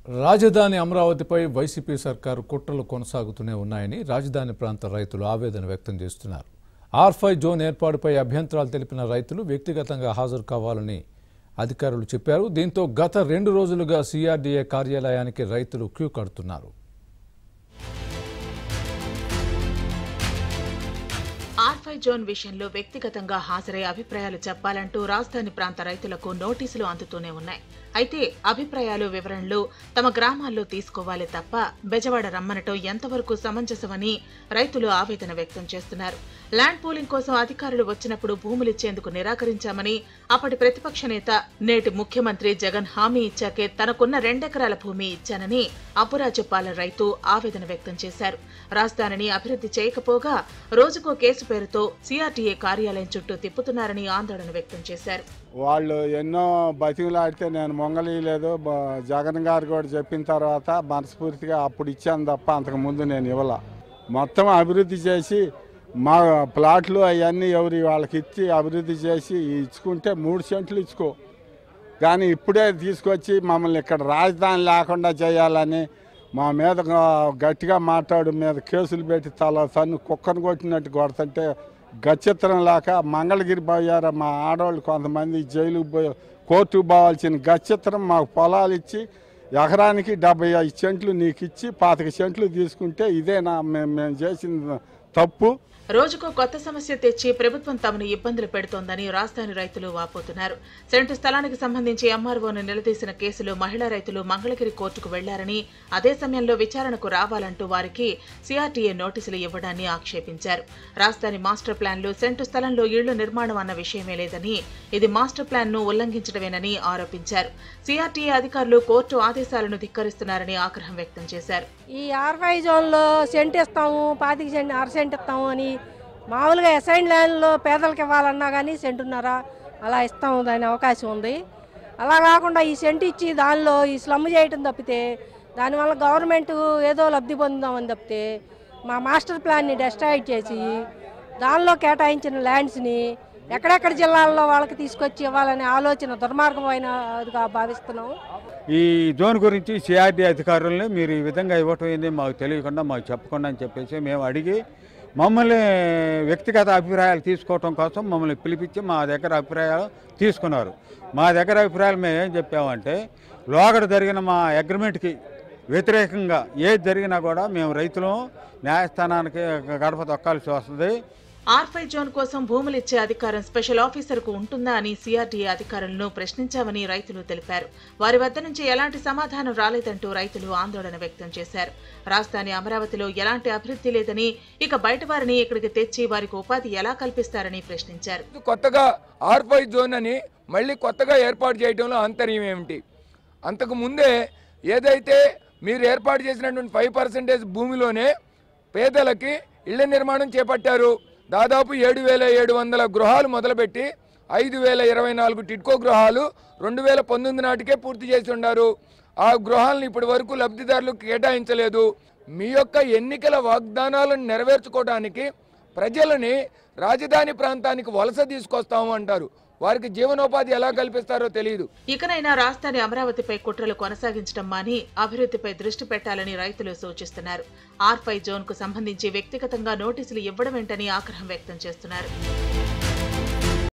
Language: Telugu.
రాజధాని అమరావతిపై వైసీపీ సర్కారు కుట్రలు కొనసాగుతూనే ఉన్నాయని రాజధాని ప్రాంత రైతులు ఆవేదన వ్యక్తం చేస్తున్నారు ఆర్ఫై జోన్ ఏర్పాటుపై అభ్యంతరాలు తెలిపిన రైతులు వ్యక్తిగతంగా హాజరు కావాలని అధికారులు చెప్పారు దీంతో గత రెండు రోజులుగా సిఆర్డీఏ కార్యాలయానికి రైతులు క్యూ కడుతున్నారు ఆర్ఫై జోన్ విషయంలో వ్యక్తిగతంగా హాజరై అభిప్రాయాలు చెప్పాలంటూ రాజధాని ప్రాంత రైతులకు నోటీసులు అందుతూనే ఉన్నాయి అయితే అభిప్రాయాలు వివరణలు తమ గ్రామాల్లో తీసుకోవాలి తప్ప బెజవాడ రమ్మనటం ఎంతవరకు సమంజసమని రైతులు ఆవేదన వ్యక్తం చేస్తున్నారు ల్యాండ్ పూలింగ్ కోసం అధికారులు వచ్చినప్పుడు భూములిచ్చేందుకు నిరాకరించామని అప్పటి ప్రతిపక్ష నేత నేటి ముఖ్యమంత్రి జగన్ హామీ ఇచ్చాకే తనకున్న రెండెకరాల భూమి ఇచ్చానని అప్పురాజుపాలెం రైతు ఆవేదన వ్యక్తం చేశారు రాజధానిని అభివృద్ధి చేయకపోగా రోజుకో కేసు పేరుతో సిఆర్టీఏ కార్యాలయం చుట్టూ తిప్పుతున్నారని ఆందోళన వ్యక్తం చేశారు వాళ్ళు ఎన్నో బతిమలాడితే నేను మొంగలీయలేదు బ- జగన్ గారు కూడా చెప్పిన తర్వాత మనస్ఫూర్తిగా అప్పుడు ఇచ్చాను తప్ప అంతకు ముందు నేను ఇవ్వాల మొత్తం అభివృద్ధి చేసి మా ప్లాట్లు అవన్నీ ఎవరి వాళ్ళకి ఇచ్చి అభివృద్ధి చేసి ఇచ్చుకుంటే మూడు సెంట్లు ఇచ్చుకో కానీ ఇప్పుడే తీసుకొచ్చి మమ్మల్ని ఇక్కడ రాజధాని లేకుండా చేయాలని మా మీద గా- గట్టిగా మాట్లాడు మీద కేసులు పెట్టి తల తన్ను కుక్కను కొట్టినట్టు కొడుతుంటే గచ్చిత్రం లేక మంగళగిరి పోయారు మా ఆడవాళ్ళు కొంతమంది జైలుకు పోయి కోర్టుకు పోవాల్సిన గచ్చిత్రం మాకు పొలాలు ఇచ్చి ఎకరానికి డెబ్బై ఐదు సెంట్లు నీకు ఇచ్చి పాతిక సెంట్లు తీసుకుంటే ఇదే నా మేము మేము చేసిన తప్పు రోజుకో కొత్త సమస్య తెచ్చి ప్రభుత్వం తమను ఇబ్బందులు పెడుతోందని రాజధాని రైతులు వాపోతున్నారు సెంటు స్థలానికి సంబంధించి ఎంఆర్ఓను నిలదీసిన కేసులో మహిళా రైతులు మంగళగిరి కోర్టుకు వెళ్లారని అదే సమయంలో విచారణకు రావాలంటూ వారికి సిఆర్టీఏ నోటీసులు ఇవ్వడాన్ని ఆక్షేపించారు రాజధాని మాస్టర్ ప్లాన్లో సెంటు స్థలంలో ఇళ్లు నిర్మాణం అన్న విషయమే లేదని ఇది మాస్టర్ ప్లాన్ ను ఉల్లంఘించడమేనని ఆరోపించారు సిఆర్టీఏ అధికారులు కోర్టు ఆదేశాలను ధిక్కరిస్తున్నారని ఆగ్రహం వ్యక్తం చేశారు ఈ ఆర్వై జోన్లో సెంట్ ఇస్తాము పాతిక సెంట్ అర సెంట్ ఇస్తాము అని మామూలుగా అసైన్ ల్యాండ్లో పేదలకు ఇవ్వాలన్నా కానీ సెంటున్నర అలా ఇస్తాము దాని అవకాశం ఉంది అలా కాకుండా ఈ సెంట్ ఇచ్చి దానిలో ఈ స్లమ్ చేయటం తప్పితే దానివల్ల గవర్నమెంట్ ఏదో లబ్ధి పొందుదామని తప్పితే మా మాస్టర్ ప్లాన్ని డెస్ట్రాయిడ్ చేసి దానిలో కేటాయించిన ల్యాండ్స్ని ఎక్కడెక్కడ జిల్లాల్లో వాళ్ళకి తీసుకొచ్చి ఇవ్వాలనే ఆలోచన దుర్మార్గమైనదిగా భావిస్తున్నాం ఈ జోన్ గురించి సిఆర్డీ అధికారుల్ని మీరు ఈ విధంగా ఇవ్వటం ఏంది మాకు తెలియకుండా మాకు చెప్పకుండా అని చెప్పేసి మేము అడిగి మమ్మల్ని వ్యక్తిగత అభిప్రాయాలు తీసుకోవటం కోసం మమ్మల్ని పిలిపించి మా దగ్గర అభిప్రాయాలు తీసుకున్నారు మా దగ్గర అభిప్రాయాలు మేము ఏం చెప్పామంటే లోగడ జరిగిన మా అగ్రిమెంట్కి వ్యతిరేకంగా ఏది జరిగినా కూడా మేము రైతులు న్యాయస్థానానికి గడప తొక్కాల్సి వస్తుంది ఆర్ఫై జోన్ కోసం భూములిచ్చే అధికారం స్పెషల్ ఆఫీసర్కు ఉంటుందా అని సిఆర్టీఏ అధికారులను ప్రశ్నించామని రైతులు తెలిపారు వారి వద్ద నుంచి ఎలాంటి సమాధానం రాలేదంటూ రైతులు ఆందోళన వ్యక్తం చేశారు రాజధాని అమరావతిలో ఎలాంటి అభివృద్ధి లేదని ఇక బయట వారిని ఇక్కడికి తెచ్చి వారికి ఉపాధి ఎలా కల్పిస్తారని ప్రశ్నించారు కొత్తగా ఆర్ఫై జోన్ అని మళ్ళీ కొత్తగా ఏర్పాటు చేయడంలో ఆంతర్యం ఏమిటి అంతకు ముందే ఏదైతే మీరు ఏర్పాటు చేసినటువంటి ఫైవ్ పర్సెంటేజ్ భూమిలోనే పేదలకి ఇళ్ల నిర్మాణం చేపట్టారు దాదాపు ఏడు వేల ఏడు వందల గృహాలు మొదలుపెట్టి ఐదు వేల ఇరవై నాలుగు టిడ్కో గృహాలు రెండు వేల పంతొమ్మిది నాటికే పూర్తి చేసి ఉన్నారు ఆ గృహాలను ఇప్పటి వరకు లబ్ధిదారులకు కేటాయించలేదు మీ యొక్క ఎన్నికల వాగ్దానాలను నెరవేర్చుకోవడానికి ప్రజలని రాజధాని ప్రాంతానికి వలస తీసుకొస్తాము అంటారు వారికి జీవనోపాధి ఎలా కల్పిస్తారో తెలియదు ఇకనైనా రాజధాని అమరావతిపై కుట్రలు కొనసాగించడం మాని అభివృద్ధిపై దృష్టి పెట్టాలని రైతులు సూచిస్తున్నారు ఆర్ఫై జోన్ కు సంబంధించి వ్యక్తిగతంగా నోటీసులు ఇవ్వడం ఏంటని ఆగ్రహం వ్యక్తం చేస్తున్నారు